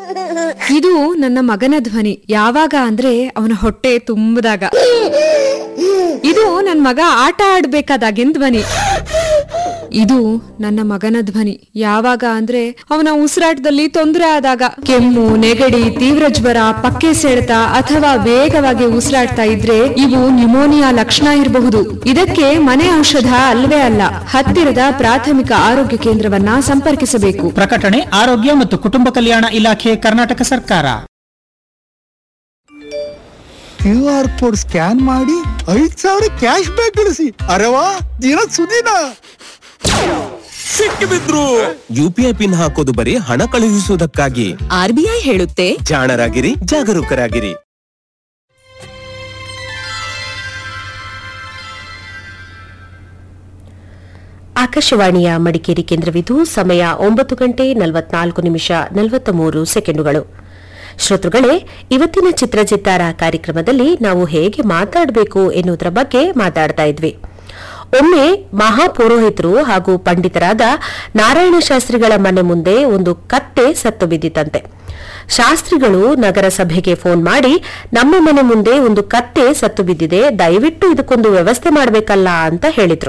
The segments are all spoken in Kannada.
ಇದು ನನ್ನ ಮಗನ ಧ್ವನಿ ಯಾವಾಗ ಅಂದ್ರೆ ಅವನ ಹೊಟ್ಟೆ ತುಂಬದಾಗ ಇದು ನನ್ನ ಮಗ ಆಟ ಆಡ್ಬೇಕಾದಾಗಿನ ಧ್ವನಿ ಇದು ನನ್ನ ಮಗನ ಧ್ವನಿ ಯಾವಾಗ ಅಂದ್ರೆ ಅವನ ಉಸಿರಾಟದಲ್ಲಿ ತೊಂದರೆ ಆದಾಗ ಕೆಮ್ಮು ನೆಗಡಿ ತೀವ್ರ ಜ್ವರ ಪಕ್ಕೆ ಸೆಳೆತ ಅಥವಾ ವೇಗವಾಗಿ ಉಸಿರಾಡ್ತಾ ಇದ್ರೆ ಇವು ನ್ಯುಮೋನಿಯಾ ಲಕ್ಷಣ ಇರಬಹುದು ಇದಕ್ಕೆ ಮನೆ ಔಷಧ ಅಲ್ವೇ ಅಲ್ಲ ಹತ್ತಿರದ ಪ್ರಾಥಮಿಕ ಆರೋಗ್ಯ ಕೇಂದ್ರವನ್ನ ಸಂಪರ್ಕಿಸಬೇಕು ಪ್ರಕಟಣೆ ಆರೋಗ್ಯ ಮತ್ತು ಕುಟುಂಬ ಕಲ್ಯಾಣ ಇಲಾಖೆ ಕರ್ನಾಟಕ ಸರ್ಕಾರ ಕ್ಯೂ ಆರ್ ಕೋಡ್ ಸ್ಕ್ಯಾನ್ ಮಾಡಿ ಐದ್ ಸಾವಿರ ಕ್ಯಾಶ್ ಬ್ಯಾಕ್ ಗಳಿಸಿ ಅರವಾ ದಿನ ಸುದಿನ ಸಿಕ್ಕಿಬಿದ್ರು ಯುಪಿಐ ಪಿನ್ ಹಾಕೋದು ಬರೀ ಹಣ ಕಳುಹಿಸುವುದಕ್ಕಾಗಿ ಆರ್ಬಿಐ ಹೇಳುತ್ತೆ ಜಾಣರಾಗಿರಿ ಜಾಗರೂಕರಾಗಿರಿ ಆಕಾಶವಾಣಿಯ ಮಡಿಕೇರಿ ಕೇಂದ್ರವಿದು ಸಮಯ ಒಂಬತ್ತು ಗಂಟೆ ನಲವತ್ನಾಲ್ಕು ನಿಮಿಷ ನಲವತ್ತ ಮೂರು ಸೆಕೆಂಡುಗಳು ಶ್ರೋತೃಗಳೇ ಇವತ್ತಿನ ಚಿತ್ರಚಿತ್ತಾರ ಕಾರ್ಯಕ್ರಮದಲ್ಲಿ ನಾವು ಹೇಗೆ ಮಾತಾಡಬೇಕು ಎನ್ನುವುದರ ಬಗ್ಗೆ ಮಾತಾಡ್ತಾ ಇದ್ವಿ ಒಮ್ಮೆ ಮಹಾಪುರೋಹಿತರು ಹಾಗೂ ಪಂಡಿತರಾದ ನಾರಾಯಣ ಶಾಸ್ತ್ರಿಗಳ ಮನೆ ಮುಂದೆ ಒಂದು ಕತ್ತೆ ಸತ್ತು ಬಿದ್ದಿತಂತೆ ಶಾಸ್ತ್ರಿಗಳು ನಗರಸಭೆಗೆ ಫೋನ್ ಮಾಡಿ ನಮ್ಮ ಮನೆ ಮುಂದೆ ಒಂದು ಕತ್ತೆ ಸತ್ತು ಬಿದ್ದಿದೆ ದಯವಿಟ್ಟು ಇದಕ್ಕೊಂದು ವ್ಯವಸ್ಥೆ ಮಾಡಬೇಕಲ್ಲ ಅಂತ ಹೇಳಿದ್ರು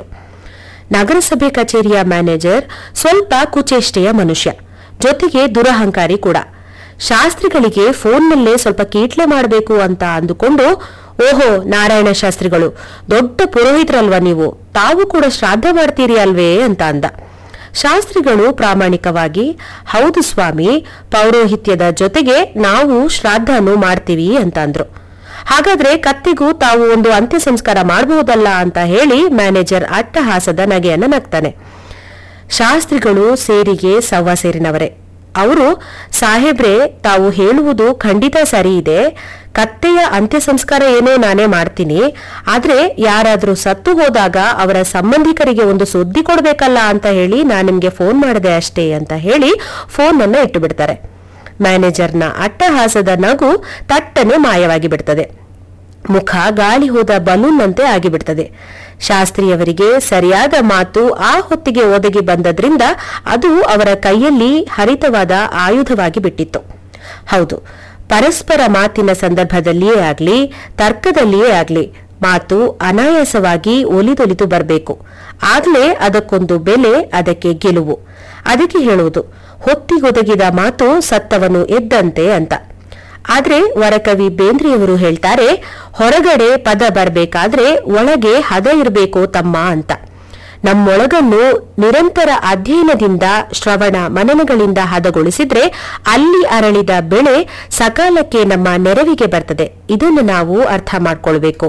ನಗರಸಭೆ ಕಚೇರಿಯ ಮ್ಯಾನೇಜರ್ ಸ್ವಲ್ಪ ಕುಚೇಷ್ಟೆಯ ಮನುಷ್ಯ ಜೊತೆಗೆ ದುರಹಂಕಾರಿ ಕೂಡ ಶಾಸ್ತ್ರಿಗಳಿಗೆ ಫೋನ್ನಲ್ಲೇ ಸ್ವಲ್ಪ ಕೀಟ್ಲೆ ಮಾಡಬೇಕು ಅಂತ ಅಂದುಕೊಂಡು ಓಹೋ ನಾರಾಯಣ ಶಾಸ್ತ್ರಿಗಳು ದೊಡ್ಡ ಪುರೋಹಿತರಲ್ವಾ ನೀವು ತಾವು ಕೂಡ ಶ್ರಾದ್ದ ಮಾಡ್ತೀರಿ ಅಲ್ವೇ ಅಂತ ಅಂದ ಶಾಸ್ತ್ರಿಗಳು ಪ್ರಾಮಾಣಿಕವಾಗಿ ಹೌದು ಸ್ವಾಮಿ ಪೌರೋಹಿತ್ಯದ ಜೊತೆಗೆ ನಾವು ಶ್ರಾದ್ದನು ಮಾಡ್ತೀವಿ ಅಂತ ಅಂದ್ರು ಹಾಗಾದ್ರೆ ಕತ್ತಿಗೂ ತಾವು ಒಂದು ಅಂತ್ಯ ಸಂಸ್ಕಾರ ಮಾಡಬಹುದಲ್ಲ ಅಂತ ಹೇಳಿ ಮ್ಯಾನೇಜರ್ ಅಟ್ಟಹಾಸದ ನಗೆಯನ್ನ ನಗ್ತಾನೆ ಶಾಸ್ತ್ರಿಗಳು ಸೇರಿಗೆ ಸವ್ವ ಸೇರಿನವರೇ ಅವರು ಸಾಹೇಬ್ರೆ ತಾವು ಹೇಳುವುದು ಖಂಡಿತ ಸರಿ ಇದೆ ಕತ್ತೆಯ ಅಂತ್ಯ ಸಂಸ್ಕಾರ ಏನೋ ನಾನೇ ಮಾಡ್ತೀನಿ ಆದ್ರೆ ಯಾರಾದ್ರೂ ಸತ್ತು ಹೋದಾಗ ಅವರ ಸಂಬಂಧಿಕರಿಗೆ ಒಂದು ಸುದ್ದಿ ಕೊಡ್ಬೇಕಲ್ಲ ಅಂತ ಹೇಳಿ ನಾನ್ ನಿಮ್ಗೆ ಫೋನ್ ಮಾಡಿದೆ ಅಷ್ಟೇ ಅಂತ ಹೇಳಿ ಫೋನ್ ಅನ್ನ ಇಟ್ಟು ಬಿಡ್ತಾರೆ ಮ್ಯಾನೇಜರ್ನ ಅಟ್ಟಹಾಸದ ನಗು ತಟ್ಟನೆ ಮಾಯವಾಗಿ ಬಿಡ್ತದೆ ಮುಖ ಗಾಳಿ ಹೋದ ಬಲೂನ್ನಂತೆ ಆಗಿಬಿಡ್ತದೆ ಶಾಸ್ತ್ರಿಯವರಿಗೆ ಸರಿಯಾದ ಮಾತು ಆ ಹೊತ್ತಿಗೆ ಒದಗಿ ಬಂದದ್ರಿಂದ ಅದು ಅವರ ಕೈಯಲ್ಲಿ ಹರಿತವಾದ ಆಯುಧವಾಗಿ ಬಿಟ್ಟಿತ್ತು ಹೌದು ಪರಸ್ಪರ ಮಾತಿನ ಸಂದರ್ಭದಲ್ಲಿಯೇ ಆಗ್ಲಿ ತರ್ಕದಲ್ಲಿಯೇ ಆಗ್ಲಿ ಮಾತು ಅನಾಯಾಸವಾಗಿ ಒಲಿದೊಲಿದು ಬರಬೇಕು ಆಗ್ಲೇ ಅದಕ್ಕೊಂದು ಬೆಲೆ ಅದಕ್ಕೆ ಗೆಲುವು ಅದಕ್ಕೆ ಹೇಳುವುದು ಹೊತ್ತಿಗೊದಗಿದ ಮಾತು ಸತ್ತವನು ಎದ್ದಂತೆ ಅಂತ ಆದ್ರೆ ವರಕವಿ ಬೇಂದ್ರೆಯವರು ಹೇಳ್ತಾರೆ ಹೊರಗಡೆ ಪದ ಬರಬೇಕಾದ್ರೆ ಒಳಗೆ ಹದ ಇರಬೇಕು ತಮ್ಮ ಅಂತ ನಮ್ಮೊಳಗನ್ನು ನಿರಂತರ ಅಧ್ಯಯನದಿಂದ ಶ್ರವಣ ಮನನಗಳಿಂದ ಹದಗೊಳಿಸಿದ್ರೆ ಅಲ್ಲಿ ಅರಳಿದ ಬೆಳೆ ಸಕಾಲಕ್ಕೆ ನಮ್ಮ ನೆರವಿಗೆ ಬರ್ತದೆ ಇದನ್ನು ನಾವು ಅರ್ಥ ಮಾಡ್ಕೊಳ್ಬೇಕು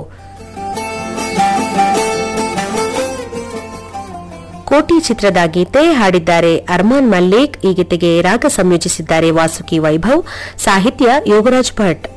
ಕೋಟಿ ಚಿತ್ರದ ಗೀತೆ ಹಾಡಿದ್ದಾರೆ ಅರ್ಮಾನ್ ಮಲ್ಲಿಕ್ ಈ ಗೀತೆಗೆ ರಾಗ ಸಂಯೋಜಿಸಿದ್ದಾರೆ ವಾಸುಕಿ ವೈಭವ್ ಸಾಹಿತ್ಯ ಯೋಗರಾಜ್ ಭಟ್